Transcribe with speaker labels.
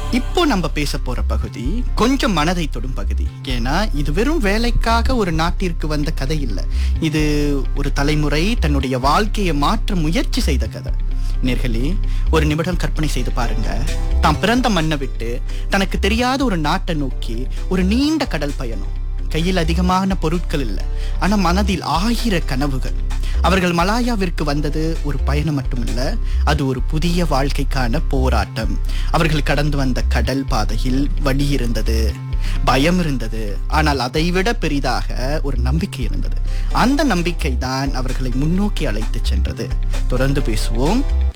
Speaker 1: இப்போ நம்ம பேச போற பகுதி கொஞ்சம் மனதை தொடும் பகுதி ஏன்னா இது வெறும் வேலைக்காக ஒரு நாட்டிற்கு வந்த கதை இல்ல இது ஒரு தலைமுறை தன்னுடைய வாழ்க்கையை மாற்ற முயற்சி செய்த கதை நேர்களே ஒரு நிமிடம் கற்பனை செய்து பாருங்க தாம் பிறந்த மண்ணை விட்டு தனக்கு தெரியாத ஒரு நாட்டை நோக்கி ஒரு நீண்ட கடல் பயணம் கையில் அதிகமான பொருட்கள் இல்லை ஆனா மனதில் ஆயிர கனவுகள் அவர்கள் மலாயாவிற்கு வந்தது ஒரு பயணம் மட்டுமில்ல அது ஒரு புதிய வாழ்க்கைக்கான போராட்டம் அவர்கள் கடந்து வந்த கடல் பாதையில் வழி இருந்தது பயம் இருந்தது ஆனால் அதைவிட பெரிதாக ஒரு நம்பிக்கை இருந்தது அந்த நம்பிக்கை தான் அவர்களை முன்னோக்கி அழைத்து சென்றது தொடர்ந்து பேசுவோம்